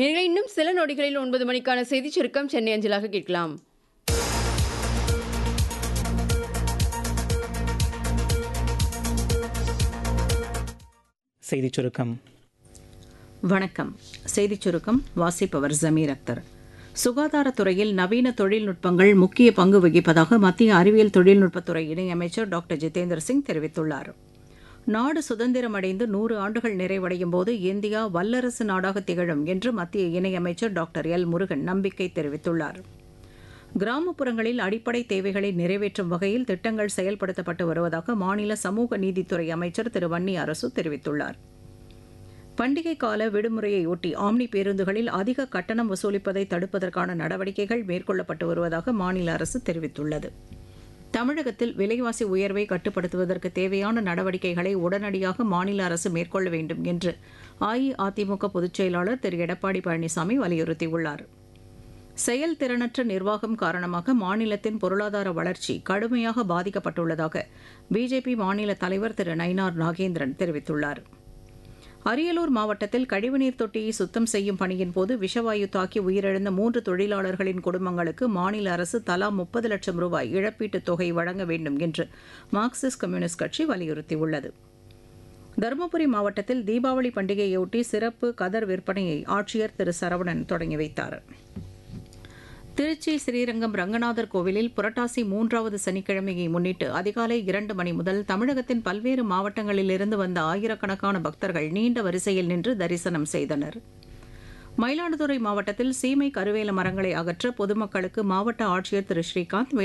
நேர்களை இன்னும் சில நொடிகளில் ஒன்பது மணிக்கான செய்திச் சுருக்கம் சென்னை அஞ்சலாக கேட்கலாம் செய்திச் சுருக்கம் வணக்கம் செய்திச் சுருக்கம் வாசிப்பவர் ஜமீர் அக்தர் சுகாதாரத்துறையில் நவீன தொழில்நுட்பங்கள் முக்கிய பங்கு வகிப்பதாக மத்திய அறிவியல் தொழில்நுட்பத்துறை இணையமைச்சர் டாக்டர் ஜிதேந்திர சிங் தெரிவித்துள்ளார் நாடு சுதந்திரமடைந்து நூறு ஆண்டுகள் நிறைவடையும் போது இந்தியா வல்லரசு நாடாக திகழும் என்று மத்திய இணையமைச்சர் டாக்டர் எல் முருகன் நம்பிக்கை தெரிவித்துள்ளார் கிராமப்புறங்களில் அடிப்படை தேவைகளை நிறைவேற்றும் வகையில் திட்டங்கள் செயல்படுத்தப்பட்டு வருவதாக மாநில சமூக நீதித்துறை அமைச்சர் திரு வன்னி அரசு தெரிவித்துள்ளார் பண்டிகை கால விடுமுறையொட்டி ஆம்னி பேருந்துகளில் அதிக கட்டணம் வசூலிப்பதை தடுப்பதற்கான நடவடிக்கைகள் மேற்கொள்ளப்பட்டு வருவதாக மாநில அரசு தெரிவித்துள்ளது தமிழகத்தில் விலைவாசி உயர்வை கட்டுப்படுத்துவதற்கு தேவையான நடவடிக்கைகளை உடனடியாக மாநில அரசு மேற்கொள்ள வேண்டும் என்று அஇஅதிமுக பொதுச் செயலாளர் திரு எடப்பாடி பழனிசாமி வலியுறுத்தியுள்ளார் செயல்திறனற்ற நிர்வாகம் காரணமாக மாநிலத்தின் பொருளாதார வளர்ச்சி கடுமையாக பாதிக்கப்பட்டுள்ளதாக பிஜேபி மாநில தலைவர் திரு நயினார் நாகேந்திரன் தெரிவித்துள்ளார் அரியலூர் மாவட்டத்தில் கழிவுநீர் தொட்டியை சுத்தம் செய்யும் பணியின் போது விஷவாயு தாக்கி உயிரிழந்த மூன்று தொழிலாளர்களின் குடும்பங்களுக்கு மாநில அரசு தலா முப்பது லட்சம் ரூபாய் இழப்பீட்டுத் தொகை வழங்க வேண்டும் என்று மார்க்சிஸ்ட் கம்யூனிஸ்ட் கட்சி வலியுறுத்தியுள்ளது தருமபுரி மாவட்டத்தில் தீபாவளி பண்டிகையொட்டி சிறப்பு கதர் விற்பனையை ஆட்சியர் திரு சரவணன் தொடங்கி வைத்தார் திருச்சி ஸ்ரீரங்கம் ரங்கநாதர் கோவிலில் புரட்டாசி மூன்றாவது சனிக்கிழமையை முன்னிட்டு அதிகாலை இரண்டு மணி முதல் தமிழகத்தின் பல்வேறு மாவட்டங்களிலிருந்து வந்த ஆயிரக்கணக்கான பக்தர்கள் நீண்ட வரிசையில் நின்று தரிசனம் செய்தனர் மயிலாடுதுறை மாவட்டத்தில் சீமை கருவேல மரங்களை அகற்ற பொதுமக்களுக்கு மாவட்ட ஆட்சியர் திரு ஸ்ரீகாந்த்